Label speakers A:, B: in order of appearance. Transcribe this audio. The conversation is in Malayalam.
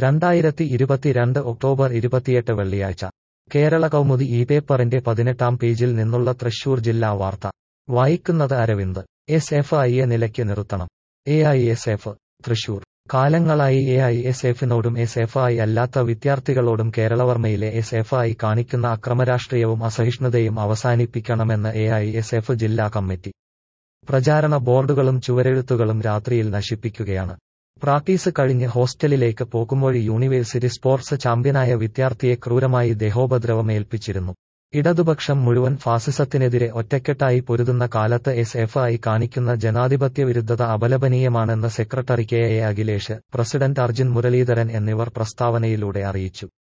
A: രണ്ടായിരത്തി ഇരുപത്തിരണ്ട് ഒക്ടോബർ ഇരുപത്തിയെട്ട് വെള്ളിയാഴ്ച കേരള കൗമുദി ഈ പേപ്പറിന്റെ പതിനെട്ടാം പേജിൽ നിന്നുള്ള തൃശൂർ ജില്ലാ വാർത്ത വായിക്കുന്നത് അരവിന്ദ് എസ് എഫ് ഐയെ നിലയ്ക്ക് നിർത്തണം A I S F Thrissur കാലങ്ങളായി എ ഐ എസ് എഫിനോടും എസ് എഫ് ഐ അല്ലാത്ത വിദ്യാർത്ഥികളോടും കേരളവർമ്മയിലെ എസ് എഫ് ഐ കാണിക്കുന്ന അക്രമരാഷ്ട്രീയവും അസഹിഷ്ണുതയും അവസാനിപ്പിക്കണമെന്ന് എ ഐ എസ് എഫ് ജില്ലാ കമ്മിറ്റി പ്രചാരണ ബോർഡുകളും ചുവരെഴുത്തുകളും രാത്രിയിൽ നശിപ്പിക്കുകയാണ് പ്രാക്ടീസ് കഴിഞ്ഞ് ഹോസ്റ്റലിലേക്ക് പോകുമ്പോൾ യൂണിവേഴ്സിറ്റി സ്പോർട്സ് ചാമ്പ്യനായ വിദ്യാർത്ഥിയെ ക്രൂരമായി ദേഹോപദ്രവം ഏൽപ്പിച്ചിരുന്നു ഇടതുപക്ഷം മുഴുവൻ ഫാസിസത്തിനെതിരെ ഒറ്റക്കെട്ടായി പൊരുതുന്ന കാലത്ത് എസ് എഫ് ഐ കാണിക്കുന്ന ജനാധിപത്യ വിരുദ്ധത അപലപനീയമാണെന്ന് secretary K A Akhilesh president Arjun Muraleedharan എന്നിവർ പ്രസ്താവനയിലൂടെ അറിയിച്ചു